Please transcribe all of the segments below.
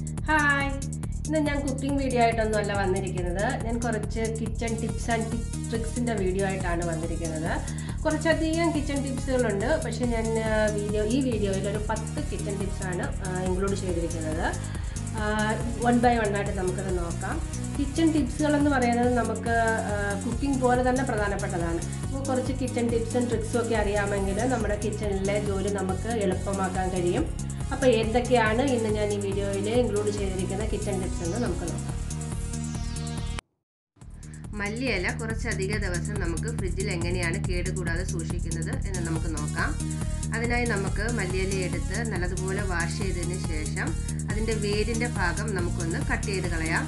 hi ഇന്ന് ഞാൻ cooking video ആയിട്ടൊന്നുമല്ല വന്നിരിക്കുന്നത് ഞാൻ കുറച്ച് കിച്ചൺ ടിപ്സ് ആൻഡ് ട്രിക്സിൻ്റെ വീഡിയോ ആയിട്ടാണ് വന്നിരിക്കുന്നത് കുറച്ചധികം കിച്ചൺ ടിപ്സുകളുണ്ട് പക്ഷേ ഞാൻ ആ, വീഡിയോ ഈ വീഡിയോയിൽ ഒരു പത്ത് കിച്ചൺ ടിപ്സാണ് ഇൻക്ലൂഡ് ചെയ്തിരിക്കുന്നത് വൺ ബൈ വൺ ആയിട്ട് നമുക്കത് നോക്കാം കിച്ചൺ ടിപ്സുകൾ എന്ന് പറയുന്നത് നമുക്ക് കുക്കിംഗ് പോലെ തന്നെ പ്രധാനപ്പെട്ടതാണ് അപ്പോൾ കുറച്ച് കിച്ചൺ ടിപ്സും ട്രിക്സും ഒക്കെ അറിയാമെങ്കിൽ നമ്മുടെ കിച്ചണിലെ ജോലി നമുക്ക് എളുപ്പമാക്കാൻ കഴിയും അപ്പോൾ എന്തൊക്കെയാണ് ഇന്ന് ഞാൻ ഈ വീഡിയോയിൽ ഇൻക്ലൂഡ് ചെയ്തിരിക്കുന്ന കിച്ചൺ ടിപ്സ് എന്ന് നമുക്ക് നോക്കാം മല്ലിയില കുറച്ചധിക ദിവസം നമുക്ക് ഫ്രിഡ്ജിൽ എങ്ങനെയാണ് കേടുകൂടാതെ സൂക്ഷിക്കുന്നത് എന്ന് നമുക്ക് നോക്കാം അതിനായി നമുക്ക് മല്ലിയില എടുത്ത് നല്ലതുപോലെ വാഷ് ചെയ്തതിന് ശേഷം അതിൻ്റെ വേരിൻ്റെ ഭാഗം നമുക്കൊന്ന് കട്ട് ചെയ്ത് കളയാം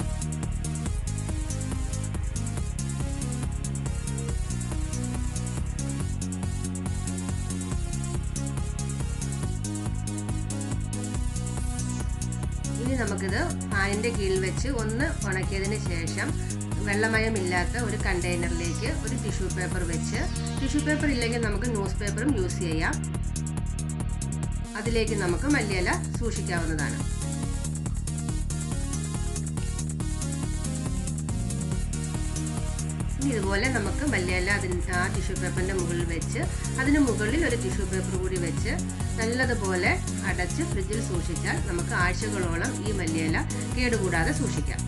ഇനി നമുക്കിത് ഫാനിൻ്റെ കീഴിൽ വെച്ച് ഒന്ന് ഉണക്കിയതിന് ശേഷം വെള്ളമയമില്ലാത്ത ഒരു കണ്ടെയ്നറിലേക്ക് ഒരു ടിഷ്യൂ പേപ്പർ വെച്ച് ടിഷ്യൂ പേപ്പർ ഇല്ലെങ്കിൽ നമുക്ക് ന്യൂസ് പേപ്പറും യൂസ് ചെയ്യാം അതിലേക്ക് നമുക്ക് മല്ലിയില സൂക്ഷിക്കാവുന്നതാണ് ഇനി ഇതുപോലെ നമുക്ക് മല്ലിയില അതിന് ആ ടിഷ്യൂ പേപ്പറിൻ്റെ മുകളിൽ വെച്ച് അതിന് മുകളിൽ ഒരു ടിഷ്യൂ പേപ്പർ കൂടി വെച്ച് നല്ലതുപോലെ അടച്ച് ഫ്രിഡ്ജിൽ സൂക്ഷിച്ചാൽ നമുക്ക് ആഴ്ചകളോളം ഈ മല്ലിയില കേടുകൂടാതെ സൂക്ഷിക്കാം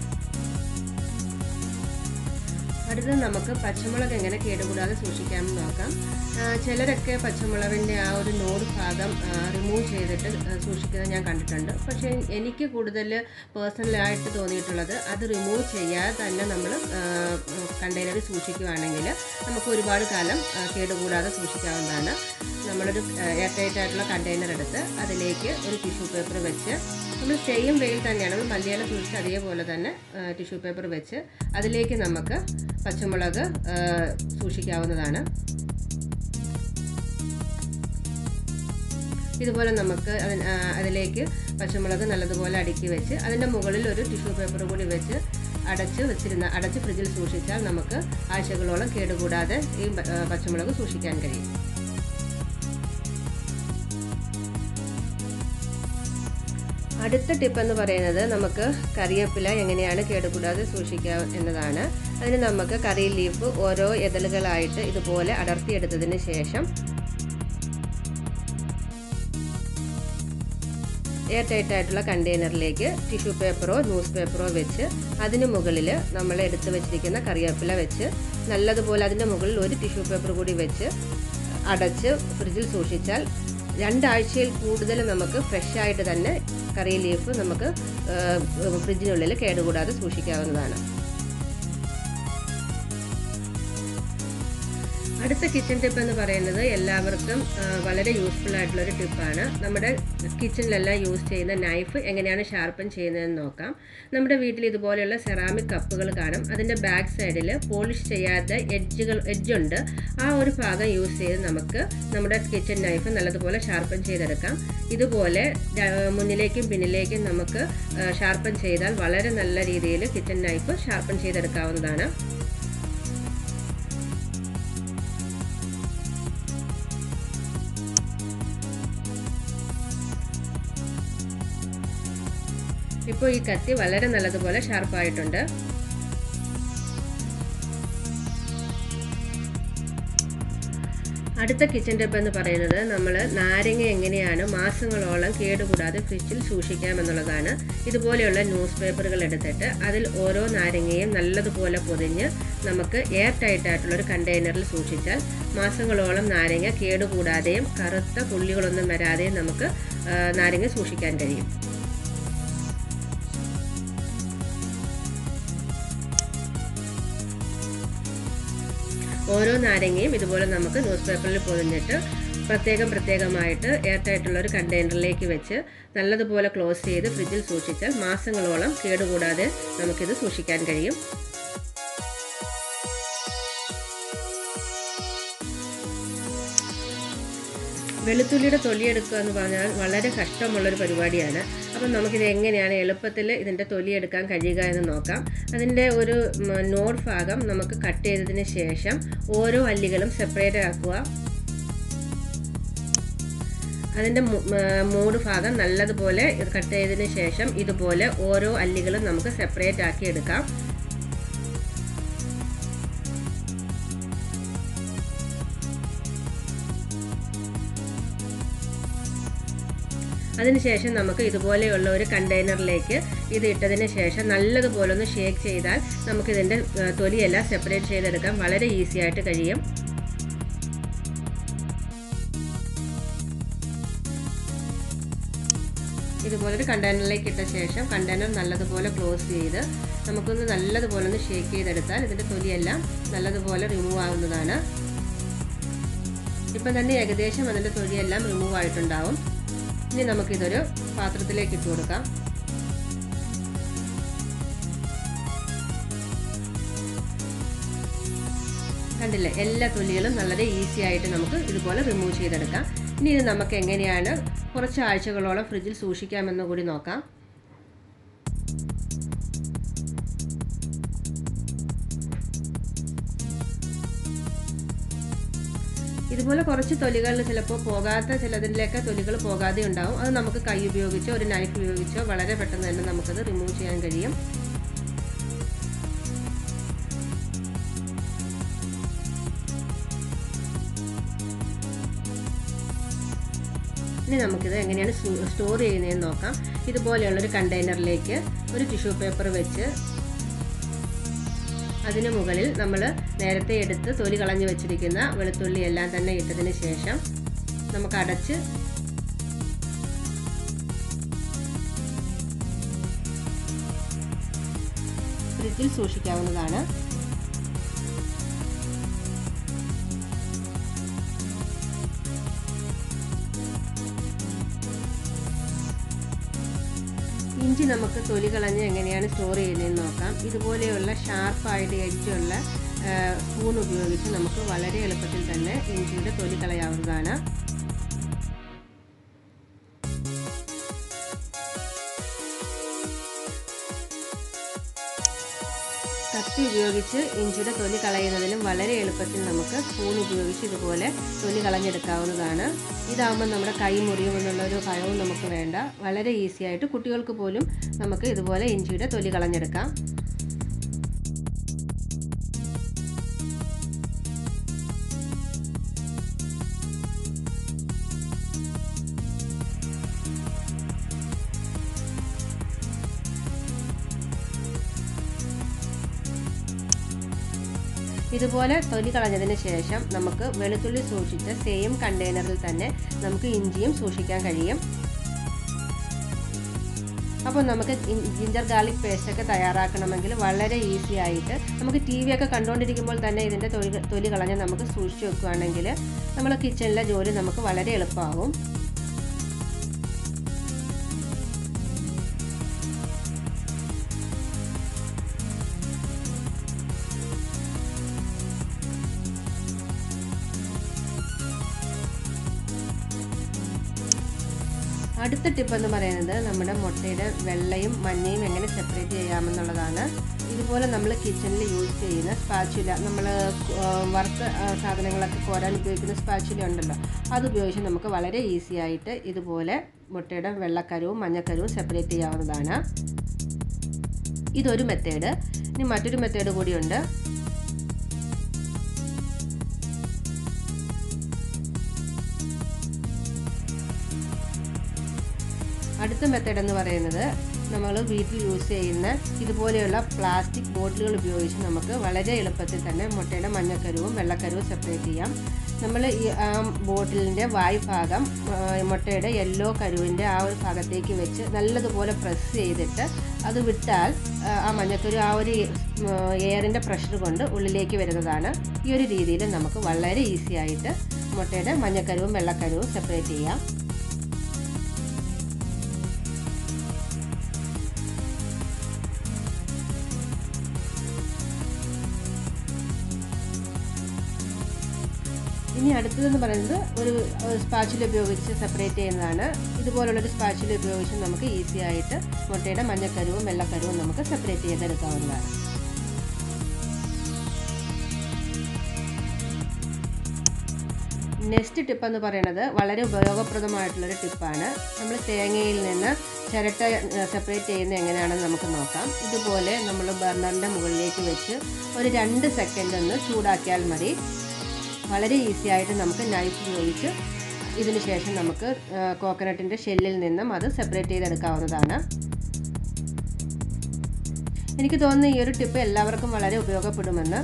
അടുത്തത് നമുക്ക് പച്ചമുളക് എങ്ങനെ കേടുകൂടാതെ സൂക്ഷിക്കാമെന്ന് നോക്കാം ആ, ചിലരൊക്കെ പച്ചമുളകിൻ്റെ ആ ഒരു നോട് ഭാഗം റിമൂവ് ചെയ്തിട്ട് ആ, സൂക്ഷിക്കുന്നത് ഞാൻ കണ്ടിട്ടുണ്ട് പക്ഷേ എനിക്ക് കൂടുതൽ പേഴ്സണലായിട്ട് തോന്നിയിട്ടുള്ളത് അത് റിമൂവ് ചെയ്യാതെ തന്നെ നമ്മൾ കണ്ടെയ്നറിൽ സൂക്ഷിക്കുകയാണെങ്കിൽ നമുക്ക് ഒരുപാട് കാലം ആ, കേടുകൂടാതെ സൂക്ഷിക്കാവുന്നതാണ് നമ്മളൊരു എയർ ടൈറ്റ് ആയിട്ടുള്ള കണ്ടെയ്നർ എടുത്ത് അതിലേക്ക് ഒരു ടിഷ്യൂ പേപ്പർ വെച്ച് നമ്മൾ സെയിം വെയിൽ തന്നെയാണ് നമ്മൾ മല്ലിയില സൂക്ഷിച്ച് അതേപോലെ തന്നെ ടിഷ്യൂ പേപ്പർ വെച്ച് അതിലേക്ക് നമുക്ക് പച്ചമുളക് ആ, സൂക്ഷിക്കാവുന്നതാണ് ഇതുപോലെ നമുക്ക് അതിന് ആ, അതിലേക്ക് പച്ചമുളക് നല്ലതുപോലെ അടുക്കി വെച്ച് അതിൻ്റെ മുകളിൽ ഒരു ടിഷ്യൂ പേപ്പർ കൂടി വെച്ച് അടച്ച് വെച്ചിരുന്ന അടച്ച് ഫ്രിഡ്ജിൽ സൂക്ഷിച്ചാൽ നമുക്ക് ആഴ്ചകളോളം കേടുകൂടാതെ ഈ പ- ആ, പച്ചമുളക് സൂക്ഷിക്കാൻ കഴിയും അടുത്ത ടിപ്പ് എന്ന് പറയുന്നത് നമുക്ക് കറിവേപ്പില എങ്ങനെയാണ് കേടുകൂടാതെ സൂക്ഷിക്കുക എന്നതാണ് അതിന് നമുക്ക് കറി ലീഫ് ഓരോ എതളുകളായിട്ട് ഇതുപോലെ അടർത്തിയെടുത്തതിന് ശേഷം എയർ ടൈറ്റ് ആയിട്ടുള്ള കണ്ടെയ്നറിലേക്ക് ടിഷ്യൂ പേപ്പറോ ന്യൂസ് പേപ്പറോ വെച്ച് അതിന് മുകളിൽ നമ്മൾ എടുത്തു വെച്ചിരിക്കുന്ന കറിവേപ്പില വെച്ച് നല്ലതുപോലെ അതിൻ്റെ മുകളിൽ ഒരു ടിഷ്യൂ പേപ്പർ കൂടി വെച്ച് അടച്ച് ഫ്രിഡ്ജിൽ സൂക്ഷിച്ചാൽ രണ്ടാഴ്ചയിൽ കൂടുതൽ നമുക്ക് ഫ്രഷ് ആയിട്ട് തന്നെ കറി ലീഫ് നമുക്ക് ആ, ഫ്രിഡ്ജിനുള്ളിൽ കേടുകൂടാതെ സൂക്ഷിക്കാവുന്നതാണ് അടുത്ത കിച്ചൺ ടിപ്പ് എന്ന് പറയുന്നത് എല്ലാവർക്കും ആ, വളരെ യൂസ്ഫുൾ ആയിട്ടുള്ള ഒരു ടിപ്പാണ് നമ്മുടെ കിച്ചണിലെല്ലാം യൂസ് ചെയ്യുന്ന നൈഫ് എങ്ങനെയാണ് ഷാർപ്പൻ ചെയ്യുന്നതെന്ന് നോക്കാം നമ്മുടെ വീട്ടിൽ ഇതുപോലെയുള്ള സെറാമിക് കപ്പുകൾ കാണും അതിൻ്റെ ബാക്ക് സൈഡിൽ പോളിഷ് ചെയ്യാത്ത എഡ്ജുകൾ എഡ്ജുണ്ട് ആ ഒരു ഭാഗം യൂസ് ചെയ്ത് നമുക്ക് നമ്മുടെ കിച്ചൺ നൈഫ് നല്ലതുപോലെ ഷാർപ്പൻ ചെയ്തെടുക്കാം ഇതുപോലെ ര- മുന്നിലേക്കും പിന്നിലേക്കും നമുക്ക് ഷാർപ്പൻ ചെയ്താൽ വളരെ നല്ല രീതിയിൽ കിച്ചൺ നൈഫ് ഷാർപ്പൻ ചെയ്തെടുക്കാവുന്നതാണ് ഇപ്പോൾ ഈ കത്തി വളരെ നല്ലതുപോലെ ഷാർപ്പായിട്ടുണ്ട് അടുത്ത കിച്ചൺ ടിപ്പ് എന്ന് പറയുന്നത് നമ്മൾ നാരങ്ങ എങ്ങനെയാണ് മാസങ്ങളോളം കേടുകൂടാതെ ഫ്രിഡ്ജിൽ സൂക്ഷിക്കാമെന്നുള്ളതാണ് ഇതുപോലെയുള്ള ന്യൂസ് പേപ്പറുകൾ എടുത്തിട്ട് അതിൽ ഓരോ നാരങ്ങയും നല്ലതുപോലെ പൊതിഞ്ഞ് നമുക്ക് എയർ ടൈറ്റ് ആയിട്ടുള്ള ഒരു കണ്ടെയ്നറിൽ സൂക്ഷിച്ചാൽ മാസങ്ങളോളം നാരങ്ങ കേടുകൂടാതെയും കറുത്ത പുള്ളികളൊന്നും വരാതെയും നമുക്ക് ആ, നാരങ്ങ സൂക്ഷിക്കാൻ കഴിയും ഓരോ നാരങ്ങയും ഇതുപോലെ നമുക്ക് ന്യൂസ് പേപ്പറിൽ പൊതിഞ്ഞിട്ട് പ്രത്യേകം പ്രത്യേകമായിട്ട് എയർ ടൈറ്റുള്ള ഒരു കണ്ടെയ്നറിലേക്ക് വെച്ച് നല്ലതുപോലെ ക്ലോസ് ചെയ്ത് ഫ്രിഡ്ജിൽ സൂക്ഷിച്ചാൽ മാസങ്ങളോളം കേടുകൂടാതെ നമുക്കിത് സൂക്ഷിക്കാൻ കഴിയും വെളുത്തുള്ളിയുടെ തൊലിയെടുക്കുക എന്ന് പറഞ്ഞാൽ വളരെ കഷ്ടമുള്ളൊരു പരിപാടിയാണ് അപ്പം നമുക്കിത് എങ്ങനെയാണ് എളുപ്പത്തിൽ ഇതിൻ്റെ തൊലിയെടുക്കാൻ കഴിയുക എന്ന് നോക്കാം അതിൻ്റെ ഒരു ഉം, നോഡ് ഭാഗം നമുക്ക് കട്ട് ചെയ്തതിന് ശേഷം ഓരോ അല്ലികളും സെപ്പറേറ്റ് ആക്കുക അതിൻ്റെ മൂട് ഭാഗം നല്ലതുപോലെ കട്ട് ചെയ്തതിന് ശേഷം ഇതുപോലെ ഓരോ അല്ലികളും നമുക്ക് സെപ്പറേറ്റ് ആക്കി എടുക്കാം അതിനുശേഷം നമുക്ക് ഇതുപോലെയുള്ള ഒരു കണ്ടെയ്നറിലേക്ക് ഇത് ഇട്ടതിന് ശേഷം നല്ലതുപോലെ ഒന്ന് ഷേക്ക് ചെയ്താൽ നമുക്കിതിൻ്റെ തൊലിയെല്ലാം സെപ്പറേറ്റ് ചെയ്തെടുക്കാൻ വളരെ ഈസി ആയിട്ട് കഴിയും ഇതുപോലെ ഒരു കണ്ടെയ്നറിലേക്ക് ഇട്ട ശേഷം കണ്ടെയ്നർ നല്ലതുപോലെ ക്ലോസ് ചെയ്ത് നമുക്കൊന്ന് നല്ലതുപോലെ ഒന്ന് ഷേക്ക് ചെയ്തെടുത്താൽ ഇതിൻ്റെ തൊലിയെല്ലാം നല്ലതുപോലെ റിമൂവ് ആവുന്നതാണ് ഇപ്പം തന്നെ ഏകദേശം അതിൻ്റെ തൊലിയെല്ലാം റിമൂവ് ആയിട്ടുണ്ടാവും ഇനി നമുക്കിതൊരു പാത്രത്തിലേക്ക് ഇട്ട് കൊടുക്കാം കണ്ടില്ലേ എല്ലാ തൊലികളും വളരെ ഈസി ആയിട്ട് നമുക്ക് ഇതുപോലെ റിമൂവ് ചെയ്തെടുക്കാം ഇനി ഇത് നമുക്ക് എങ്ങനെയാണ് കുറച്ച് ആഴ്ചകളോളം ഫ്രിഡ്ജിൽ സൂക്ഷിക്കാമെന്ന് കൂടി നോക്കാം ഇതുപോലെ കുറച്ച് തൊലികളിൽ ചിലപ്പോൾ പോകാത്ത ചിലതിലേക്ക് തൊലികൾ പോകാതെ ഉണ്ടാവും അത് നമുക്ക് കൈ ഉപയോഗിച്ചോ ഒരു നൈഫ് ഉപയോഗിച്ചോ വളരെ പെട്ടെന്ന് തന്നെ നമുക്കത് റിമൂവ് ചെയ്യാൻ കഴിയും ഇനി നമുക്കിത് എങ്ങനെയാണ് സ്റ്റോർ ചെയ്യുന്നതെന്ന് നോക്കാം ഇതുപോലെയുള്ളൊരു കണ്ടെയ്നറിലേക്ക് ഒരു ടിഷ്യൂ പേപ്പർ വെച്ച് അതിന് മുകളിൽ നമ്മൾ നേരത്തെ എടുത്ത് തൊലി കളഞ്ഞു വെച്ചിരിക്കുന്ന വെളുത്തുള്ളി എല്ലാം തന്നെ ഇട്ടതിന് ശേഷം നമുക്ക് അടച്ച് ഫ്രിഡ്ജിൽ സൂക്ഷിക്കാവുന്നതാണ് ഇഞ്ചി നമുക്ക് തൊലി കളഞ്ഞ് എങ്ങനെയാണ് സ്റ്റോർ ചെയ്യുന്നതെന്ന് നോക്കാം ഇതുപോലെയുള്ള ഷാർപ്പായിട്ട് എഡ്ജുള്ള സ്പൂൺ ഉപയോഗിച്ച് നമുക്ക് വളരെ എളുപ്പത്തിൽ തന്നെ ഇഞ്ചിയുടെ തൊലി കളയാവുന്നതാണ് കത്തി ഉപയോഗിച്ച് ഇഞ്ചിയുടെ തൊലി കളയുന്നതിലും വളരെ എളുപ്പത്തിൽ നമുക്ക് സ്പൂൺ ഉപയോഗിച്ച് ഇതുപോലെ തൊലി കളഞ്ഞെടുക്കാവുന്നതാണ് ഇതാകുമ്പോൾ നമ്മുടെ കൈ മുറിയുമെന്നുള്ള ഒരു ഭയവും നമുക്ക് വേണ്ട വളരെ ഈസി ആയിട്ട് കുട്ടികൾക്ക് പോലും നമുക്ക് ഇതുപോലെ ഇഞ്ചിയുടെ തൊലി കളഞ്ഞെടുക്കാം ഇതുപോലെ തൊലി കളഞ്ഞതിന് ശേഷം നമുക്ക് വെളുത്തുള്ളി സൂക്ഷിച്ച സെയിം കണ്ടെയ്നറിൽ തന്നെ നമുക്ക് ഇഞ്ചിയും സൂക്ഷിക്കാൻ കഴിയും അപ്പോൾ നമുക്ക് ജിഞ്ചർ ഗാർലിക് പേസ്റ്റ് ഒക്കെ തയ്യാറാക്കണമെങ്കിൽ വളരെ ഈസി ആയിട്ട് നമുക്ക് ടി വി ഒക്കെ കണ്ടുകൊണ്ടിരിക്കുമ്പോൾ തന്നെ ഇതിൻ്റെ തൊലി തൊലി കളഞ്ഞ് നമുക്ക് സൂക്ഷിച്ച് വെക്കുകയാണെങ്കിൽ നമ്മൾ കിച്ചണിലെ ജോലി നമുക്ക് വളരെ എളുപ്പമാകും അടുത്ത ടിപ്പ് എന്ന് പറയുന്നത് നമ്മുടെ മുട്ടയുടെ വെള്ളയും മഞ്ഞയും എങ്ങനെ സെപ്പറേറ്റ് ചെയ്യാമെന്നുള്ളതാണ് ഇതുപോലെ നമ്മൾ കിച്ചണിൽ യൂസ് ചെയ്യുന്ന സ്പാച്ചുല നമ്മൾ വറുത്ത സാധനങ്ങളൊക്കെ കോരാൻ ഉപയോഗിക്കുന്ന സ്പാച്ചുല ഉണ്ടല്ലോ അത് ഉപയോഗിച്ച് നമുക്ക് വളരെ ഈസി ആയിട്ട് ഇതുപോലെ മുട്ടയുടെ വെള്ളക്കരവും മഞ്ഞക്കരവും സെപ്പറേറ്റ് ചെയ്യാവുന്നതാണ് ഇതൊരു മെത്തേഡ് ഇനി മറ്റൊരു മെത്തേഡ് കൂടിയുണ്ട് അടുത്ത മെത്തേഡ് എന്ന് പറയുന്നത് നമ്മൾ വീട്ടിൽ യൂസ് ചെയ്യുന്ന ഇതുപോലെയുള്ള പ്ലാസ്റ്റിക് ബോട്ടിലുകൾ ഉപയോഗിച്ച് നമുക്ക് വളരെ എളുപ്പത്തിൽ തന്നെ മുട്ടയുടെ മഞ്ഞക്കരുവും വെള്ളക്കരുവും സെപ്പറേറ്റ് ചെയ്യാം നമ്മൾ ഈ ആ ബോട്ടിലിൻ്റെ വായ് ഭാഗം മുട്ടയുടെ യെല്ലോ കരുവിൻ്റെ ആ ഒരു ഭാഗത്തേക്ക് വെച്ച് നല്ലതുപോലെ പ്രസ് ചെയ്തിട്ട് അത് വിട്ടാൽ ആ മഞ്ഞക്കരു ആ ഒരു എയറിൻ്റെ പ്രഷർ കൊണ്ട് ഉള്ളിലേക്ക് വരുന്നതാണ് ഈ ഒരു രീതിയിൽ നമുക്ക് വളരെ ഈസി ആയിട്ട് മുട്ടയുടെ മഞ്ഞക്കരുവും വെള്ളക്കരുവും സെപ്പറേറ്റ് ചെയ്യാം ഇനി അടുത്തതെന്ന് പറയുന്നത് ഒരു സ്പാച്ചിൽ ഉപയോഗിച്ച് സെപ്പറേറ്റ് ചെയ്യുന്നതാണ് ഇതുപോലുള്ളൊരു സ്പാച്ചിൽ ഉപയോഗിച്ച് നമുക്ക് ഈസി ആയിട്ട് മുട്ടയുടെ മഞ്ഞക്കരുവും വെള്ളക്കരുവും നമുക്ക് സെപ്പറേറ്റ് ചെയ്തെടുക്കാവുന്നതാണ് നെക്സ്റ്റ് ടിപ്പ് എന്ന് പറയുന്നത് വളരെ ഉപയോഗപ്രദമായിട്ടുള്ളൊരു ടിപ്പാണ് നമ്മൾ തേങ്ങയിൽ നിന്ന് ചിരട്ട സെപ്പറേറ്റ് ചെയ്യുന്നത് എങ്ങനെയാണെന്ന് നമുക്ക് നോക്കാം ഇതുപോലെ നമ്മൾ ബർണറിൻ്റെ മുകളിലേക്ക് വെച്ച് ഒരു രണ്ട് സെക്കൻഡ് ഒന്ന് ചൂടാക്കിയാൽ മതി വളരെ ഈസി ആയിട്ട് നമുക്ക് നൈഫ് ഉപയോഗിച്ച് ഇതിന് ശേഷം നമുക്ക് കോക്കനട്ടിൻ്റെ ഷെല്ലിൽ നിന്നും അത് സെപ്പറേറ്റ് ചെയ്തെടുക്കാവുന്നതാണ് എനിക്ക് തോന്നുന്നു ഈ ഒരു ടിപ്പ് എല്ലാവർക്കും വളരെ ഉപയോഗപ്പെടുമെന്ന്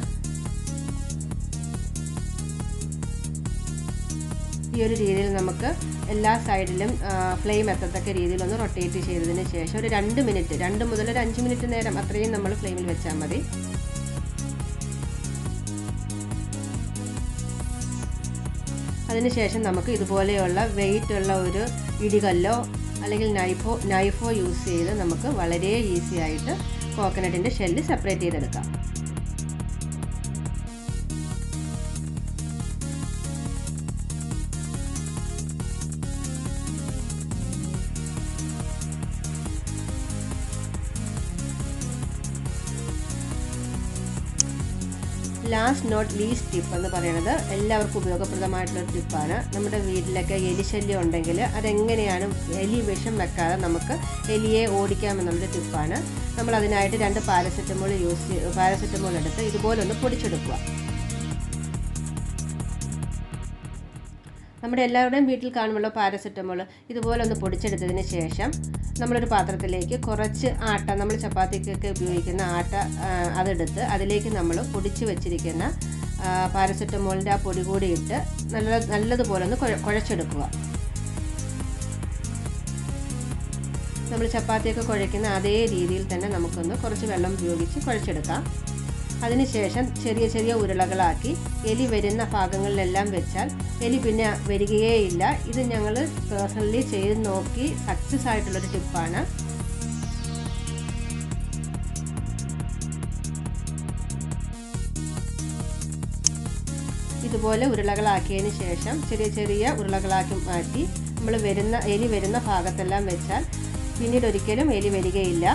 ഈ ഒരു രീതിയിൽ നമുക്ക് എല്ലാ സൈഡിലും ഫ്ലെയിം എത്തത്തക്ക രീതിയിൽ ഒന്ന് റൊട്ടേറ്റ് ചെയ്തതിന് ശേഷം ഒരു രണ്ട് മിനിറ്റ് രണ്ട് മുതൽ ഒരു അഞ്ച് മിനിറ്റ് നേരം അത്രയും നമ്മൾ ഫ്ലെയിമിൽ വെച്ചാൽ മതി അതിനുശേഷം നമുക്ക് ഇതുപോലെയുള്ള വെയിറ്റ് ഉള്ള ഒരു ഇടികല്ലോ അല്ലെങ്കിൽ നൈഫോ നൈഫോ യൂസ് ചെയ്ത് നമുക്ക് വളരെ ഈസി ആയിട്ട് കോക്കനട്ടിൻ്റെ ഷെല്ല് സെപ്പറേറ്റ് ചെയ്തെടുക്കാം ലാസ്റ്റ് നോട്ട് ലീസ്റ്റ് ടിപ്പ് എന്ന് പറയുന്നത് എല്ലാവർക്കും ഉപയോഗപ്രദമായിട്ടുള്ള ടിപ്പാണ് നമ്മുടെ വീട്ടിലൊക്കെ എലിശല്യം ഉണ്ടെങ്കിൽ അതെങ്ങനെയാണ് എലി വിഷം വെക്കാതെ നമുക്ക് എലിയെ ഓടിക്കാമെന്നുള്ളൊരു ടിപ്പാണ് നമ്മൾ അതിനായിട്ട് രണ്ട് പാരസെറ്റമോൾ യൂസ് പാരസെറ്റമോൾ എടുത്ത് ഇതുപോലെ ഒന്ന് പൊടിച്ചെടുക്കുക നമ്മുടെ എല്ലാവരുടെയും വീട്ടിൽ കാണുമല്ലോ പാരസെറ്റമോൾ ഇതുപോലെ ഒന്ന് പൊടിച്ചെടുത്തതിന് ശേഷം നമ്മളൊരു പാത്രത്തിലേക്ക് കുറച്ച് ആട്ട നമ്മൾ ചപ്പാത്തിക്കൊക്കെ ഉപയോഗിക്കുന്ന ആട്ട അതെടുത്ത് അതിലേക്ക് നമ്മൾ പൊടിച്ച് വെച്ചിരിക്കുന്ന പാരസെറ്റമോളിൻ്റെ ആ പൊടി കൂടി ഇട്ട് നല്ല നല്ലതുപോലെ ഒന്ന് കുഴച്ചെടുക്കുക നമ്മൾ ചപ്പാത്തിയൊക്കെ കുഴയ്ക്കുന്ന അതേ രീതിയിൽ തന്നെ നമുക്കൊന്ന് കുറച്ച് വെള്ളം ഉപയോഗിച്ച് കുഴച്ചെടുക്കാം അതിനുശേഷം ചെറിയ ചെറിയ ഉരുളകളാക്കി എലി വരുന്ന ഭാഗങ്ങളിലെല്ലാം വെച്ചാൽ എലി പിന്നെ വരികയേയില്ല ഇത് ഞങ്ങൾ പേഴ്സണലി ചെയ്ത് നോക്കി സക്സസ് ആയിട്ടുള്ളൊരു ടിപ്പാണ് ഇതുപോലെ ഉരുളകളാക്കിയതിന് ശേഷം ചെറിയ ചെറിയ ഉരുളകളാക്കി മാറ്റി നമ്മൾ വരുന്ന എലി വരുന്ന ഭാഗത്തെല്ലാം വെച്ചാൽ പിന്നീട് ഒരിക്കലും എലി വരികയില്ല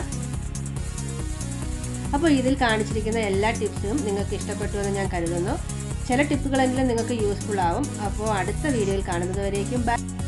അപ്പോൾ ഇതിൽ കാണിച്ചിരിക്കുന്ന എല്ലാ ടിപ്സും നിങ്ങൾക്ക് ഇഷ്ടപ്പെട്ടു എന്ന് ഞാൻ കരുതുന്നു ചില ടിപ്പുകളെങ്കിലും നിങ്ങൾക്ക് യൂസ്ഫുൾ ആവും അപ്പോൾ അടുത്ത വീഡിയോയിൽ കാണുന്നത് വരേക്കും ബൈ